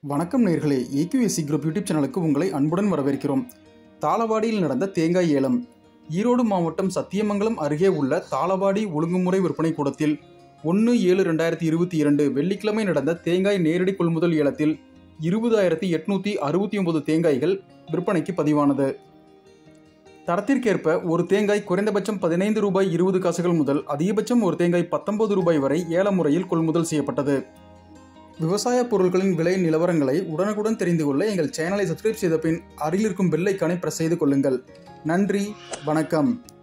வணக்கம் நேர்களே AQSC group YouTube சேனலுக்கு உங்களை அன்புடன் வரவேற்கிறோம் தாளவாடியில் நடந்த தேங்காய் ஏலம் ஈரோடு மாவட்டம் சத்தியமங்கலம் அருகே உள்ள தாளவாடி ஒழுங்குமுறை விற்பனை கூடத்தில் ஒன்று ஏழு ரெண்டாயிரத்தி இருபத்தி இரண்டு வெள்ளிக்கிழமை நடந்த தேங்காய் நேரடி கொள்முதல் ஏலத்தில் இருபதாயிரத்தி எட்நூற்றி அறுபத்தி ஒன்பது தேங்காய்கள் விற்பனைக்கு பதிவானது தரத்திற்கேற்ப ஒரு தேங்காய் குறைந்தபட்சம் பதினைந்து ரூபாய் இருபது காசுகள் முதல் அதிகபட்சம் ஒரு தேங்காய் பத்தொன்பது ரூபாய் வரை ஏல முறையில் கொள்முதல் செய்யப்பட்டது விவசாய பொருட்களின் விலை நிலவரங்களை உடனுக்குடன் தெரிந்து கொள்ள எங்கள் சேனலை சப்ஸ்கிரைப் செய்த பின் அருகில் இருக்கும் பெல் ஐக்கானை பிரஸ் செய்து கொள்ளுங்கள் நன்றி வணக்கம்